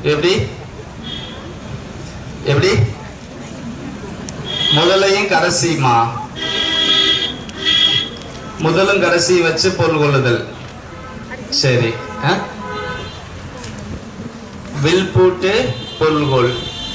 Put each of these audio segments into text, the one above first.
எப்படி எப்படி முதலையும் கடைசியுமா முதலும் கடைசி வச்சு பொருள் கொள்ளுதல் சரி ஆ? வில் பூட்டு பொருள்கோள்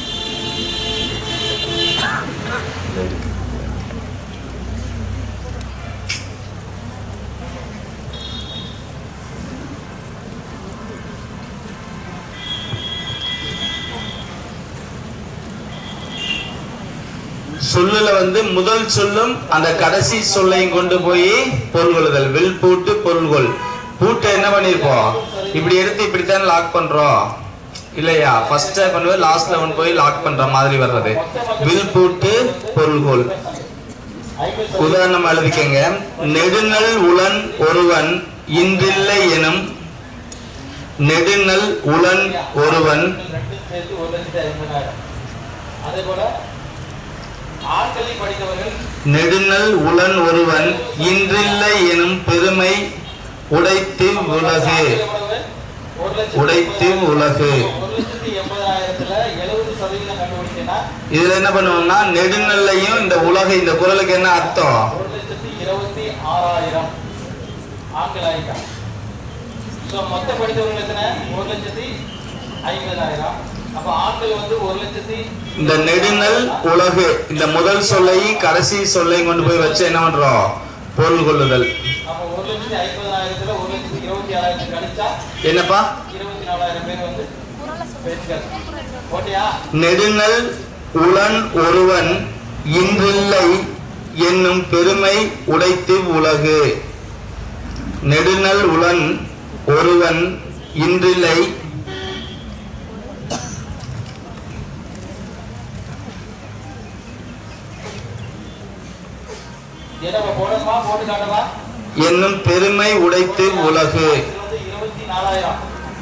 சொல்லுல வந்து முதல் சொல்லும் அந்த கடைசி சொல்லையும் கொண்டு போய் பொருள்கொள்ளுதல் வில் பூட்டு பொருள்கொள் பூட்டை என்ன பண்ணிருப்போம் இப்படி எடுத்து இப்படித்தான் லாக் பண்றோம் இல்லையா ஃபர்ஸ்ட் கொண்டு போய் லாஸ்ட்ல கொண்டு போய் லாக் பண்ற மாதிரி வர்றது வில் பூட்டு பொருள்கோள் உதாரணம் எழுதிக்கங்க நெடுநல் உளன் ஒருவன் இன்றில்லை எனும் நெடுநல் உளன் ஒருவன் ரெண்டும் சேர்த்து ஒரு லட்சத்தி ஐம்பதாயிரம் அதே போல ஆண்களில் படித்தவர்கள் நெடுநல் உளன் ஒருவன் இன்றில்லை எனும் பெருமை உடைத்து உலகு ஒரு லட்சத்தி உடைத்து உலகு ஒரு லட்சத்தி எண்பதாயிரத்துல எழுபது சதவீதம் கண்டுபிடிச்சேன்னா இதுல என்ன பண்ணுவோம்னா நெடுநல்லையும் இந்த உலகு இந்த குரலுக்கு என்ன அர்த்தம் ஒரு லட்சத்தி இருபத்தி ஆறாயிரம் ஆண்கள் ஆயிட்டாங்க ஸோ மொத்த படித்தவர்கள் எத்தனை ஒரு லட்சத்தி ஐம்பதாயிரம் அப்ப ஆண்கள் வந்து ஒரு லட்சத்தி இந்த நெடுநல் உலகு இந்த முதல் சொல்லையும் கடைசி சொல்லையும் கொண்டு போய் வச்சு என்ன பண்றோம் பொருள் கொள்ளுதல் அப்ப ஒரு லட்சத்தி ஐம்பதாயிரத்துல ஒரு லட்சத்தி இருபத்தி ஆறாயிரத்து கழிச்சா என்னப்பா இருபத்தி நாலாயிரம் பேர் வந்து பெண்கள் ஓட்டியா நெடுநல் உளன் ஒருவன் இன்றில்லை என்னும் பெருமை உடைத்து உலகு நெடுநல் உளன் ஒருவன் இன்றில்லை என்ன போடணுமா போட்டு காட்டவா என்னும் பெருமை உடைத்து உலகு இது வந்து இருபத்தி நாலாயிரம்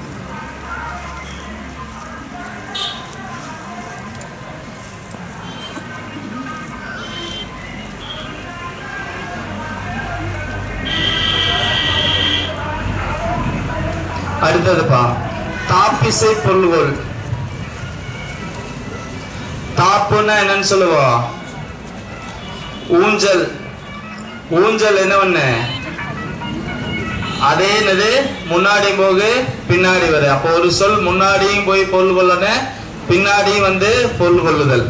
அடுத்ததுப்பா தாப்பிசை பொருள்கோள் தாப்புன்னா என்னன்னு சொல்லுவோம் ஊஞ்சல் ஊஞ்சல் என்ன பண்ணு அதே என்னது முன்னாடி போகு பின்னாடி வரு அப்போ ஒரு சொல் முன்னாடியும் போய் பொருள் கொள்ளணும் பின்னாடியும் வந்து பொருள் கொள்ளுதல்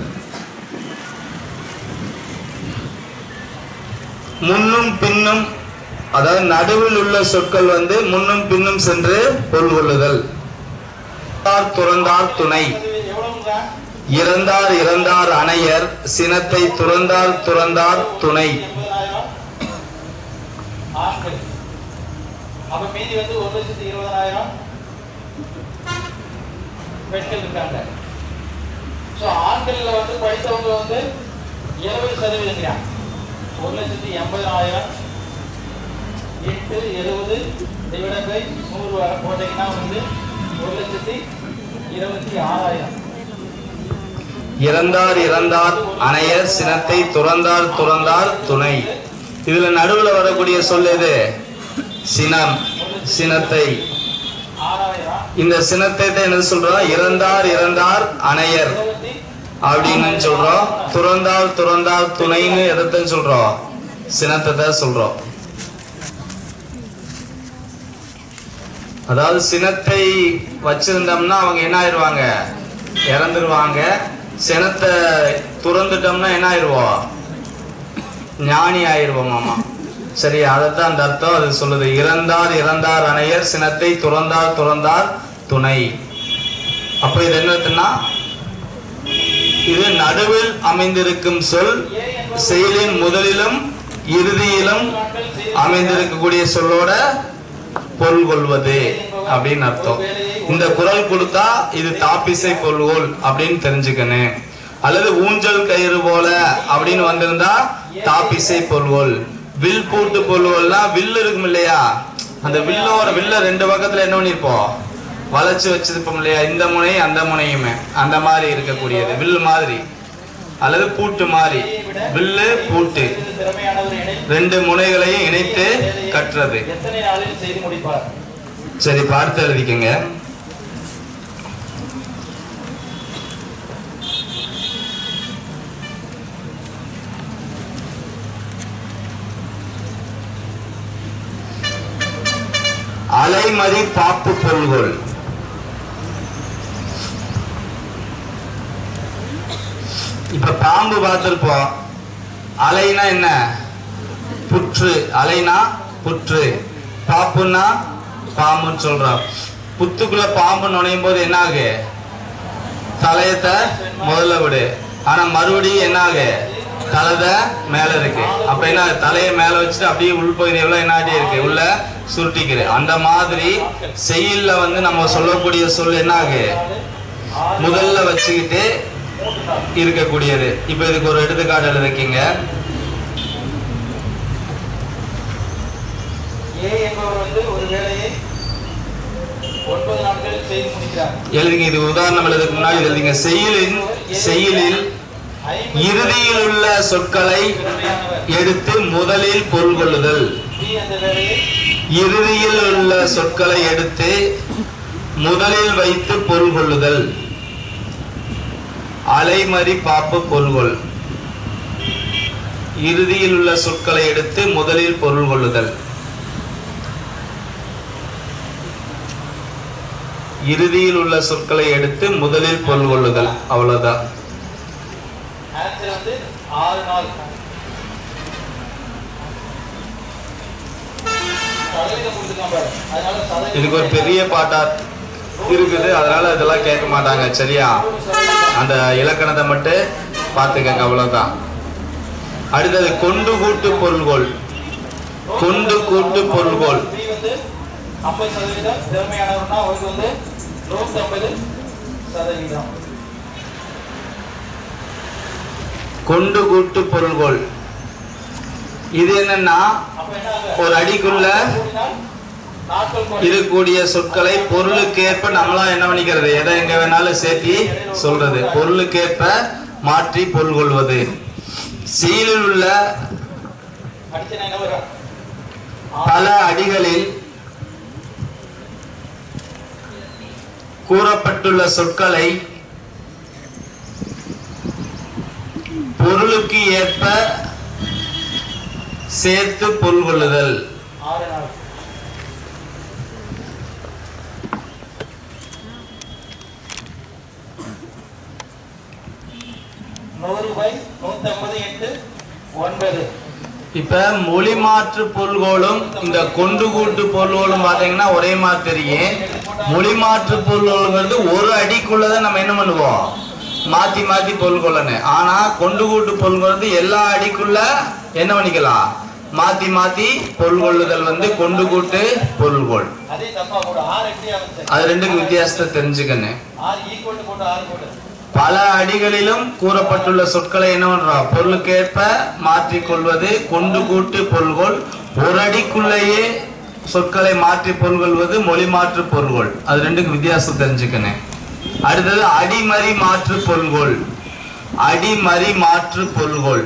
முன்னும் பின்னும் அதாவது நடுவில் உள்ள சொற்கள் வந்து முன்னும் பின்னும் சென்று பொருள் கொள்ளுதல் துறந்தார் துறந்தார் துணை எவ்வளவுங்க இறந்தார் இறந்தார் அணையர் சினத்தை துறந்தார் துறந்தார் துணை எண்பதாயிரம் ஆண்கள் அப்ப மீதி வந்து ஒரு லட்சத்தி இருபதாயிரம் பெண்கள் இருக்காங்க ஸோ ஆண்கள்ல வந்து படித்தவங்க வந்து எழுபது சதவீதம் ஒரு லட்சத்தி எண்பதாயிரம் எட்டு எழுபது டிவைட் பை நூறு வர போட்டீங்கன்னா வந்து ஒரு லட்சத்தி இருபத்தி ஆறாயிரம் இறந்தார் இறந்தார் அணையர் சினத்தை துறந்தார் துறந்தார் துணை இதுல நடுவுல வரக்கூடிய சொல் எது சினம் சினத்தை ஆறாயிரம் இந்த சினத்தை தான் என்ன சொல்றோம் இறந்தார் இறந்தார் அணையர் இருபத்தி அப்படின்னு சொல்றோம் துறந்தார் துறந்தார் துணைன்னு எதைத்தான் சொல்றோம் சினத்தை தான் சொல்றோம் அதாவது சினத்தை வச்சிருந்தோம்னா அவங்க என்ன ஆயிருவாங்க இறந்துருவாங்க சினத்தை துறந்துட்டோம்னா என்ன ஆயிருவோம் ஞானி ஆயிருவோம் ஆமா சரி அதைத்தான் அந்த அர்த்தம் அது சொல்லுது இறந்தார் இறந்தார் அணையர் சினத்தை துறந்தார் துறந்தார் துணை அப்ப இது என்னதுன்னா இது நடுவில் அமைந்திருக்கும் சொல் செயலின் முதலிலும் இறுதியிலும் அமைந்திருக்கக்கூடிய சொல்லோட பொருள் கொள்வது அப்படின்னு அர்த்தம் இந்த குரல் கொடுத்தா இது தாப்பிசை பொருள்கோள் அப்படின்னு தெரிஞ்சுக்கணும் அல்லது ஊஞ்சல் கயிறு போல அப்படின்னு வந்திருந்தா தாப்பிசை பொருள்கோள் வில் பூட்டு பொருள்கோள்னா வில் இருக்கும் இல்லையா அந்த வில்லோட வில்ல ரெண்டு பக்கத்துல என்ன பண்ணிருப்போம் வளைச்சு வச்சிருப்போம் இல்லையா இந்த முனை அந்த முனையுமே அந்த மாதிரி இருக்கக்கூடியது வில் மாதிரி அல்லது பூட்டு மாதிரி வில்லு பூட்டு இது திறமையானவர் எனில் ரெண்டு முனைகளையும் இணைத்து கட்டுறது எத்தனை நாளில் செய்து முடிப்பார் சரி பார்த்து எழுதிக்கங்க அலைமதி பாப்பு பொருள்கள் இப்ப பாம்பு பார்த்திருப்போம் அலைனா என்ன புற்று அலைனா புற்று பாப்புன்னா பாம்புன்னு சொல்றோம் புத்துக்குள்ள பாம்பு நுழையும் போது என்ன ஆகு தலையத்தை முதல்ல விடு ஆனா மறுபடியும் என்ன ஆகு தலைத மேல இருக்கு அப்ப என்ன தலையை மேல வச்சுட்டு அப்படியே உள்பகுதி எவ்வளவு என்ன ஆகிட்டே இருக்கு உள்ள சுருட்டிக்குது அந்த மாதிரி செய்யுள்ல வந்து நம்ம சொல்லக்கூடிய சொல் என்ன ஆகு ஆறு முதல்ல வச்சுக்கிட்டு மூன்று நாள் இருக்கக்கூடியது இப்ப இதுக்கு ஒரு எடுத்துக்காட்டு எழுதிருக்கீங்க ஏ என்பவர் வந்து ஒரு வேலையை ஒன்பது நாட்களில் செய்து முடிக்கிறார் எழுதிங்க இது உதாரணம் எழுதுக்கு முன்னாடி எழுதிங்க செய்யுளின் செய்யுளில் ஐம்பது இறுதியில் உள்ள சொற்களை திறமையானவர் எடுத்து முதலில் பொருள் கொள்ளுதல் பி அந்த வேலையை இறுதியில் உள்ள சொற்களை எடுத்து முதலில் வைத்து பொருள் கொள்ளுதல் அலைமறி பாப்பு பொருள்கொள் இறுதியில் உள்ள சொற்களை எடுத்து முதலில் பொருள் கொள்ளுதல் இறுதியில் உள்ள சொற்களை எடுத்து முதலில் பொருள் கொள்ளுதல் அவ்வளவுதான் ஆன்சர் வந்து ஆறு நாள் சதவீதம் கொடுத்துருக்கான் பாரு அதனால சதவீதம் இதுக்கு ஒரு பெரிய பாட்டா இருக்குது அதனால இதெல்லாம் கேட்க மாட்டாங்க சரியா நூறு சதவீதம் அந்த இலக்கணத்தை மட்டும் பார்த்துக்கங்க அவ்வளவுதான் அடுத்தது கொண்டு கூட்டு பொருள்கோள் கொண்டு கூட்டு பொருள்கோள் பி வந்து ஐம்பது சதவீதம் திறமையானவர்னா அவருக்கு வந்து நூத்தி ஐம்பது சதவீதம் கொண்டு கூட்டு பொருள்கோள் இது என்னன்னா அப்ப என்ன ஆகுது? ஒரு அடிக்குள்ள கூடினால் நாட்கள் குறையும். இருக்கக்கூடிய சொற்களை பொருளுக்கேற்ப நம்மளா என்ன பண்ணிக்கிறது எதை எங்க வேணாலும் சேர்த்தி சொல்றது பொருளுக்கேற்ப மாற்றி பொருள் கொள்வது சீலில் உள்ள அடிச்சா என்ன வரும் பல அடிகளில் கூறப்பட்டுள்ள சொற்களை பொருளுக்கு ஏற்ப சேர்த்து பொருள் கொள்ளுதல் ஆறு நாள் நூறு பை நூத்தி ஐம்பது எட்டு ஒன்பது இப்ப மொழி மாற்று பொருள்களும் இந்த கொண்டு கூட்டு பொருள்களும் பாத்தீங்கன்னா ஒரே மாதிரி தெரியும் மொழி மாற்று பொருள்கள்ங்கிறது ஒரு அடிக்குள்ளதான் நம்ம என்ன பண்ணுவோம் மாத்தி மாத்தி பொருள் கொள்ளணும் ஆனா கொண்டு கூட்டு பொருள்கள் வந்து எல்லா அடிக்குள்ள என்ன பண்ணிக்கலாம் மாத்தி மாத்தி பொருள் கொள்ளுதல் வந்து கொண்டு கூட்டு பொருள்கோள் அதே தப்பா போடு ஆறு எப்படி ஆகுது அது ரெண்டுக்கு வித்தியாசத்தை தெரிஞ்சுக்கணும் ஆறு ஈக்குவல் போட்டு ஆறு போட்டு பல அடிகளிலும் கூறப்பட்டுள்ள சொற்களை என்ன பண்றோம் பொருளுக்கேற்ப மாற்றிக் கொள்வது கொண்டு கூட்டு பொருள்கோள் ஒரு அடிக்குள்ளேயே சொற்களை மாற்றி பொருள் கொள்வது மொழி மாற்று பொருள்கோள் அது ரெண்டுக்கு வித்தியாசம் தெரிஞ்சுக்கணும் அடுத்தது அடிமறி மாற்று பொருள்கோள் அடிமறி மாற்று பொருள்கோள்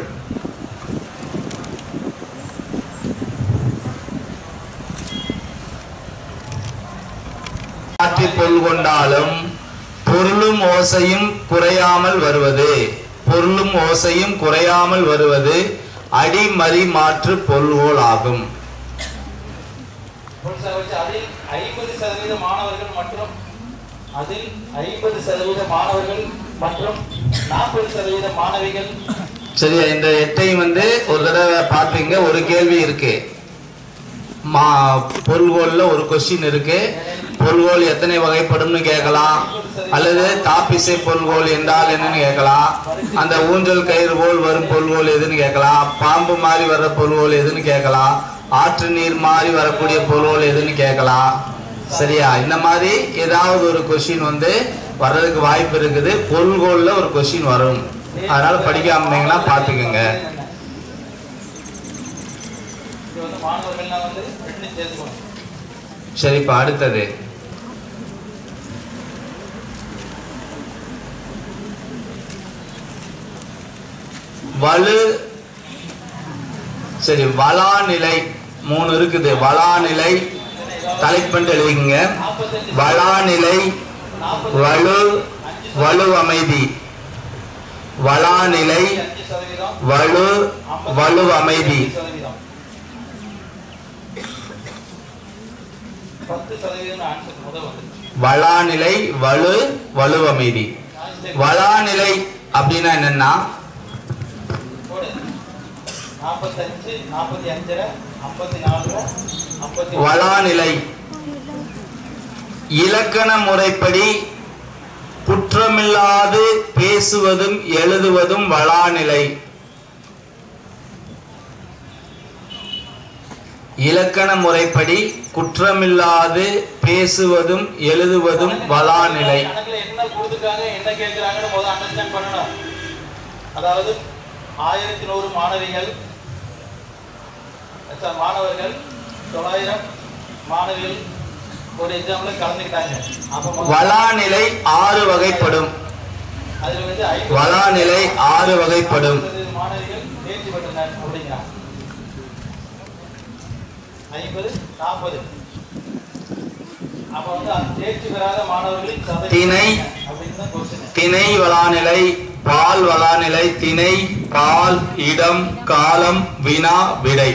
மாற்றி பொருள் கொண்டாலும் பொருளும் ஓசையும் குறையாமல் வருவது பொருளும் ஓசையும் குறையாமல் வருவது அடிமறி மாற்று பொருள்கோள் ஆகும் ஒரு சார் வச்சு அதில் ஐம்பது சதவீத மாணவர்கள் மற்றும் அதில் ஐம்பது சதவீத மாணவர்கள் மற்றும் நாற்பது சதவீத மாணவிகள் சரியா இந்த எட்டையும் வந்து ஒரு தடவை பார்ப்பீங்க ஒரு கேள்வி இருக்கு மா பொருள்கோள்ல ஒரு கொஸ்டின் இருக்கு பொருள்கோள் எத்தனை வகைப்படும்னு கேட்கலாம் அல்லது தாப்பிசை பொருள்கோள் என்றால் என்னன்னு கேட்கலாம் அந்த ஊஞ்சல் கயிறு போல் வரும் பொருள்கோள் எதுன்னு கேட்கலாம் பாம்பு மாதிரி வர்ற பொருள்கோள் எதுன்னு கேட்கலாம் ஆற்று நீர் மாதிரி வரக்கூடிய பொருள்கோள் எதுன்னு கேட்கலாம் சரியா இந்த மாதிரி ஏதாவது ஒரு கொஸ்டின் வந்து வர்றதுக்கு வாய்ப்பு இருக்குது பொருள்கோள்ல ஒரு கொஸ்டின் வரும் அதனால படிக்காம இருந்தீங்கன்னா பாத்துக்கோங்க இது வந்து மாணவர்கள்லாம் வந்து ரெண்டு சேர்த்துக்கணும் சரிப்பா அடுத்தது வலு சரி வளாநிலை மூணு இருக்குது வளாநிலை தலைப்பண்டு எழுதிக்கங்க நாற்பத்தஞ்சு வளாநிலை நாற்பது வலு வலு அமைதி வளாநிலை அஞ்சு சதவீதம் வலு வலு அமைதி சதவீதம் பத்து சதவீதம் ஆன்சர் முதல் வந்து வளாநிலை வலு வலுவமைதி வளாநிலை அப்படின்னா என்னன்னா போடு நாற்பத்தஞ்சு நாற்பத்தி அஞ்சரை ஐம்பத்தி நாலு ஐம்பத்தி வளாநிலை இலக்கண முறைப்படி குற்றமில்லாது பேசுவதும் எழுதுவதும் வளாநிலை இலக்கண முறைப்படி குற்றமில்லாது பேசுவதும் எழுதுவதும் வளாநிலை கணக்குல என்ன கொடுத்துருக்காங்க என்ன கேட்கறாங்கன்னு முதல்ல அண்டர்ஸ்டாண்ட் பண்ணணும் அதாவது ஆயிரத்தி நூறு மாணவிகள் சார், மாணவர்கள் தொள்ளாயிரம் மாணவிகள் ஒரு எக்ஸாம்ல கலந்துக்கிட்டாங்க அப்ப முதல்ல வளாநிலை ஆறு வகைப்படும் அதுல வந்து ஐம்பது வளாநிலை ஆறு வகைப்படும் சதவீத மாணவிகள் தேர்ச்சி பெற்றனர் அப்படிங்கிறாங்க ஐம்பது நாற்பது அப்ப வந்து அந்த தேர்ச்சி பெறாத மாணவர்களின் சதவீதம் திணை. அப்படின்னு தான் கொஸ்டின் திணை வளாநிலை பால் வளாநிலை திணை பால் இடம் காலம் வினா விடை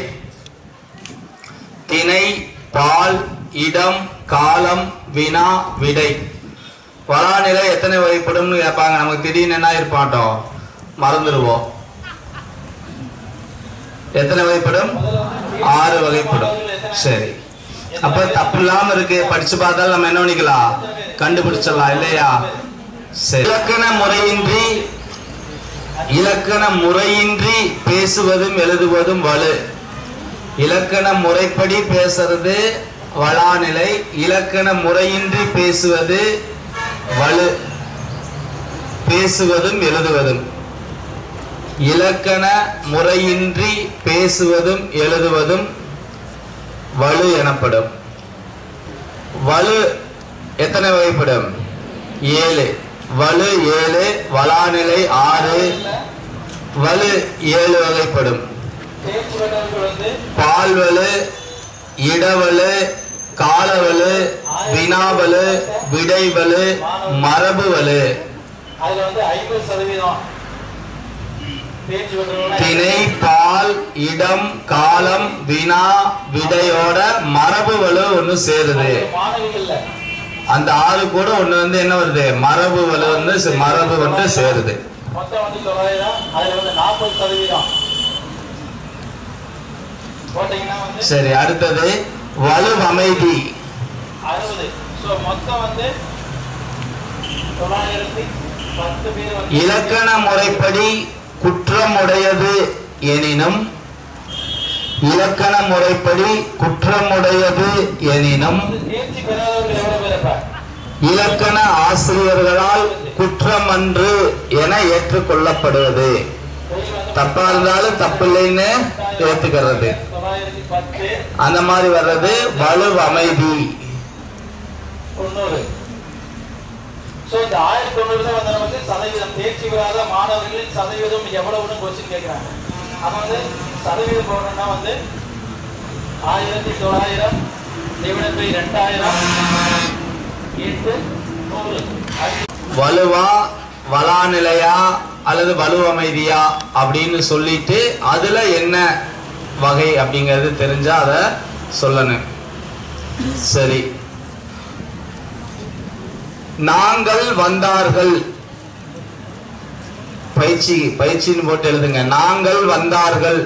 திணை பால் இடம் காலம் வினா விடை வளாநிலை எத்தனை வகைப்படும்னு கேட்பாங்க நமக்கு திடீர்னு என்ன இருப்பாட்டோம் மறந்துடுவோம் எத்தனை வகைப்படும் ஆறு வகைப்படும் சரி அப்ப தப்பு இல்லாம இருக்கு படிச்சு பார்த்தாலும் நம்ம என்ன பண்ணிக்கலாம் கண்டுபிடிச்சிடலாம் இல்லையா சரி இலக்கண முறையின்றி இலக்கண முறையின்றி பேசுவதும் எழுதுவதும் வலு இலக்கண முறைப்படி பேசுறது வளாநிலை இலக்கண முறையின்றி பேசுவது வலு பேசுவதும் எழுதுவதும் இலக்கண முறையின்றி பேசுவதும் எழுதுவதும் வலு எனப்படும் வலு எத்தனை வகைப்படும் ஏழு வலு ஏழு வளாநிலை ஆறு வலு ஏழு வகைப்படும் தேர்ச்சி பெற்றவர்கள் வந்து பால்வலு இடவலு காலவலு வினாவலு விடைவலு மரபுவலு அதுல வந்து ஐம்பது சதவீதம் தேர்ச்சி பெற்றவர்கள் திணை பால் இடம் காலம் வினா விடையோட மரபுவலு ஒண்ணு சேருது மாணவிகள்ல அந்த ஆறு கூட ஒண்ணு வந்து என்ன வருது மரபு வலு வந்து சே- மரபு வந்து சேருது மொத்தம் வந்து தொள்ளாயிரம் அதுல வந்து நாற்பது சதவீதம் போட்டீங்கன்னா வந்து சரி அடுத்தது வலுவமைதி அறுபது ஸோ மொத்தம் வந்து தொள்ளாயிரத்தி பத்து பேர் வந்து இலக்கண முறைப்படி குற்றமுடையது எனினும் இலக்கண முறைப்படி குற்றமுடையது எனினும் வந்து தேர்ச்சி பெறாதவர்கள் எவ்வளவு பேர் இருப்பார் இலக்கண ஆசிரியர்களால் குற்றமன்று என ஏற்றுக்கொள்ளப்படுவது வெளிய வந்து தப்பா இருந்தாலும் தப்பில்லைன்னு ஏத்துக்கிறது தொள்ளாயிரத்தி பத்து அந்த மாதிரி வர்றது வலுவமைதி தொண்ணூறு ஸோ இந்த ஆயிரத்தி தொண்ணூறு தான் வந்து நமக்கு சதவீதம் தேர்ச்சி பெறாத மாணவர்களின் சதவீதம் எவ்வளவுன்னு கொஸ்டின் கேட்குறாங்க அப்போ வந்து சதவீதம் போடணும்னா வந்து ஆயிரத்தி தொள்ளாயிரம் டிவைட் பை ரெண்டாயிரம் எட்டு நூறு அது வலுவா வளாநிலையா அல்லது வலுவமைதியா அப்படின்னு சொல்லிட்டு அதுல என்ன வகை அப்படிங்கிறது தெரிஞ்சா அதை சொல்லணும் சரி நாங்கள் வந்தார்கள் பயிற்சி பயிற்சின்னு போட்டு எழுதுங்க நாங்கள் வந்தார்கள்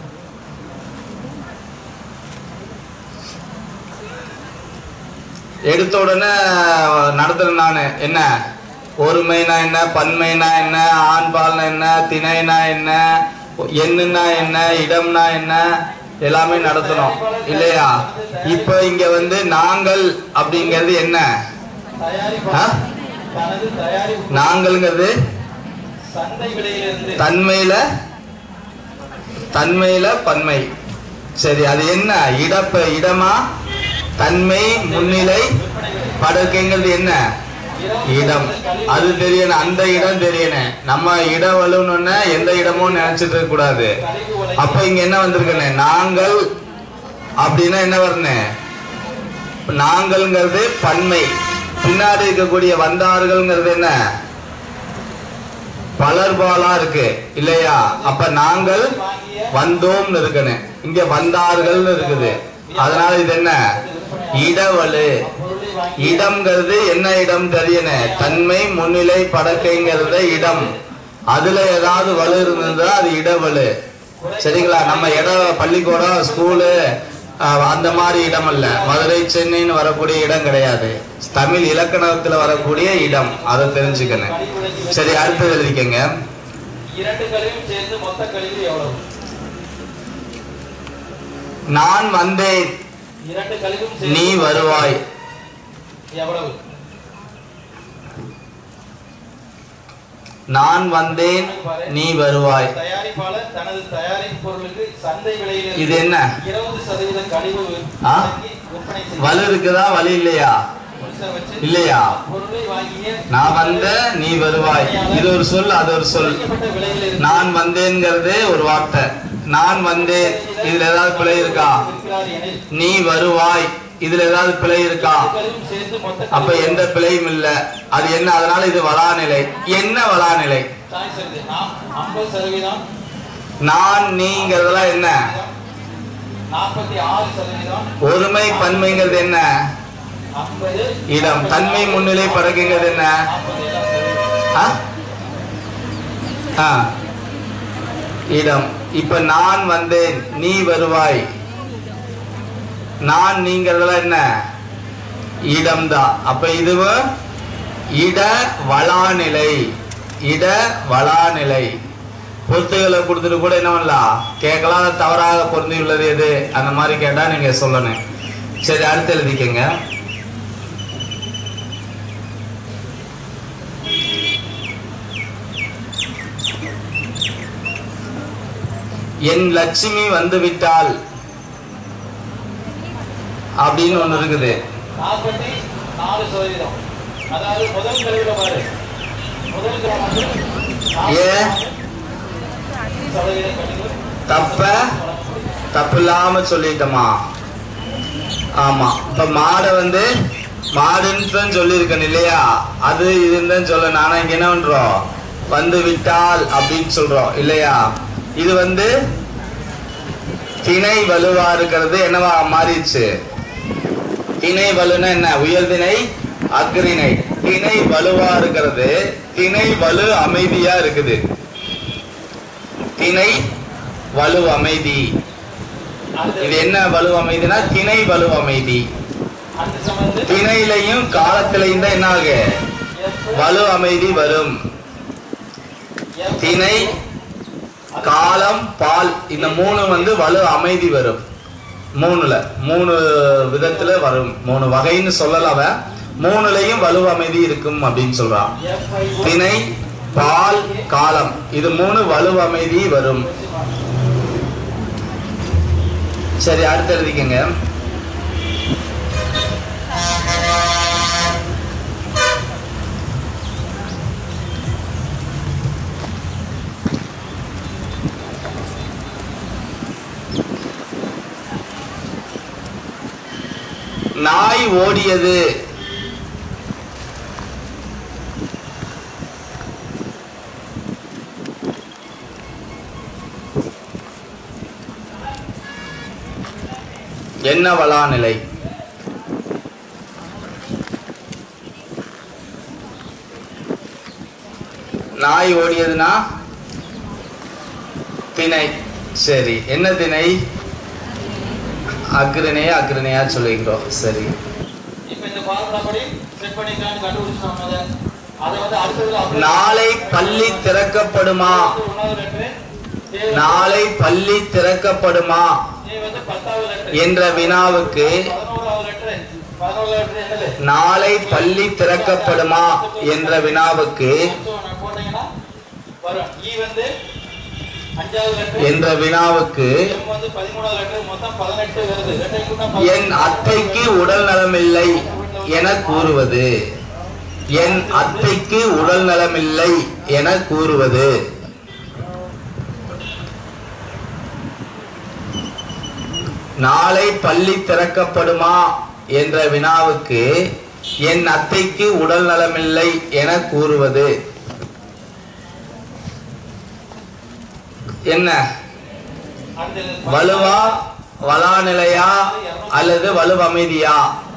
எடுத்த உடனே நடத்துறேன் நான் என்ன ஒருமைனா என்ன பன்மைனா என்ன ஆண்பால்னா என்ன திணைனா என்ன எண்ணுனா என்ன இடம்னா என்ன எல்லாமே நடத்தணும் இல்லையா இப்போ இங்க வந்து நாங்கள் அப்படிங்கிறது என்ன தயாரிப்பு ஆ? தனது தயாரிப்பு நாங்கள்ங்கிறது சந்தை விலையிலிருந்து தன்மையில தன்மையில பன்மை சரி அது என்ன இடப்ப இடமா தன்மை முன்னிலை படுக்கைங்கிறது என்ன இடம் அது தெரியணும் அந்த இடம் தெரியணும் நம்ம இடம் வலுன்னு எந்த இடமும் நினைச்சிட்டு இருக்க கூடாது கழிவு உலை அப்ப இங்க என்ன வந்திருக்குன்னு நாங்கள் அப்படின்னா என்ன வரணும் நாங்கள்ங்கிறது பன்மை பின்னாடி இருக்கக்கூடிய வந்தார்கள்ங்கிறது என்ன பலர்பாலா இருக்கு இல்லையா அப்ப நாங்கள் வாங்கிய வந்தோம்னு இருக்கணும் இங்க வந்தார்கள்னு இருக்குது அதனால இது என்ன விற்பனை இடவலு அப்பொருளை வாங்கிய இடம்ங்கிறது என்ன இடம் தெரியணும் தன்மை முன்னிலை படக்கைங்கிறத இடம் அதுல ஏதாவது வலு இருந்ததா அது இடவலு சரிங்களா நம்ம இடம் பள்ளிக்கூடம் ஸ்கூலு அஹ், அந்த மாதிரி இடம் அல்ல மதுரை சென்னைன்னு வரக்கூடிய இடம் கிடையாது தமிழ் இலக்கணத்துல வரக்கூடிய இடம் அதை தெரிஞ்சுக்கணும் கழிவுடைக்கு சரி அடுத்தது எழுதிக்கங்க இரண்டு கழிவும் சேர்ந்து மொத்த கழிவு எவ்வளவு நான் வந்தேன் இரண்டு கழிவும் சேர்ந்து நீ வருவாய் எவ்வளவு நான் வந்தேன் நீ வருவாய் தயாரிப்பாளர் தனது தயாரிப்பு பொருளுக்கு சந்தை விலையில் இது என்ன இருபது சதவீதம் கழிவு ஆ? வாங்கி விற்பனை செய்ய வலு இருக்குதா வலி இல்லையா புதுசா வச்சு இல்லையா பொருளை வாங்கிய நான் வந்த நீ வருவாய் இது ஒரு சொல் அது ஒரு சொல் குறைக்கப்பட்ட விலையில் இருந்து நான் வந்தேன்ங்கிறது ஒரு வார்த்தை நான் வந்தேன் இதுல ஏதாவது பிழை இருக்கா விற்கிறார் எனில் நீ வருவாய் இதுல ஏதாவது பிழை இருக்கா கழிவும் சேர்ந்து மொத்த அப்ப எந்த பிழையும் இல்ல அது என்ன அதனால இது வளாநிலை என்ன வளாநிலை சாய் சொல்லுது நாம் ஐம்பது சதவீதம் நான் நீங்கிறதெல்லாம் என்ன நாற்பத்தி ஆறு சதவீதம் ஒருமை பன்மைங்கிறது என்ன ஐம்பது இடம் தன்மை முன்னிலை படக்குங்கிறது என்ன நாற்பத்தி ஏழாம் சதவீதம் ஆ? ஆ. இடம் இப்ப நான் வந்தேன் நீ வருவாய் நான் நீங்கிறதுல என்ன இடம்தான் அப்ப இதுவும் இட வளாநிலை இட வளாநிலை பொருத்துகளை கொடுத்துட்டு கூட என்ன பண்ணலாம் கேட்கலாம் அது தவறாக பொருந்தி உள்ளது எது அந்த மாதிரி கேட்டா நீங்க சொல்லணும் சரி அடுத்து எழுதிக்கங்க என் லட்சுமி வந்து விட்டால் அப்படின்னு ஒண்ணு இருக்குது நாற்பத்தி நாலு சதவீதம் அதாவது முதல் கழிவுல பாரு முதல் கிராம் வந்து ஏன்? சதவீதம் கழிவு தப்ப தப்பில்லாம சொல்லிட்டோமா ஆமா இப்ப மாடை வந்து மாடுன்னு தான் சொல்லியிருக்கேன் இல்லையா அது இதுன்னு தான் சொல்ல நானா இங்க என்ன பண்றோம் வந்து விட்டால் அப்படின்னு சொல்றோம் இல்லையா இது வந்து திணை வலுவா இருக்கிறது என்னவா மாறிடுச்சு திணை வலுன்னா என்ன உயர்திணை அக்ரிணை திணை வலுவா இருக்கிறது திணை வலு அமைதியா இருக்குது திணை வலு அமைதி அந்த இது என்ன வலு அமைதினா திணை வலு அமைதி அந்த சமந்து திணையிலையும் காலத்திலையும் தான் என்ன ஆகு வலு அமைதி வரும் திணை காலம் பால் இந்த மூணு வந்து வலு அமைதி வரும் மூணுல மூணு விதத்துல வரும் மூணு வகைன்னு சொல்லலாம் அவன். மூணுலயும் வலு அமைதி இருக்கும் அப்படின்னு சொல்றான் திணை பால் காலம் இது மூணு வலு அமைதி வரும் சரி அடுத்து எழுதிக்கங்க நாய் ஓடியது என்ன வளாநிலை நாய் ஓடியதுன்னா திணை சரி என்ன திணை அக்ரணையா அக்ரணையா சொல்லிக்கிறோம் சரி இப்ப இந்த ஃபார்முலா படி செட் பண்ணிக்கலாம்னு கண்டுபிடிச்சோம் அதை அதை வந்து அடுத்ததுல அப்படியே நாளை பள்ளி திறக்கப்படுமா ஒன்னாவது லெட்டரு ஏ நாளை பள்ளி திறக்கப்படுமா ஏ வந்து பத்தாவது லெட்டரு என்ற வினாவுக்கு பதினோராவது லெட்டரு பதினோராவது லெட்டரு என்னது நாளை பள்ளி திறக்கப்படுமா என்ற வினாவுக்கு So, நான் போட்டீங்கன்னா வரும் இ வந்து அஞ்சாவது லெட்டர் என்ற வினாவுக்கு எம் வந்து பதிமூணாவது லெட்டர் மொத்தம் பதினெட்டு வருது ரெட்டை கூட்டம் என் அத்தைக்கு உடல் நலமில்லை என கூறுவது என் அத்தைக்கு உடல் நலமில்லை என கூறுவது நாளை பள்ளி திறக்கப்படுமா என்ற வினாவுக்கு என் அத்தைக்கு உடல் நலமில்லை என கூறுவது என்ன அந்த வலுவா வளா நிலையா அல்லது வலுவமைதியா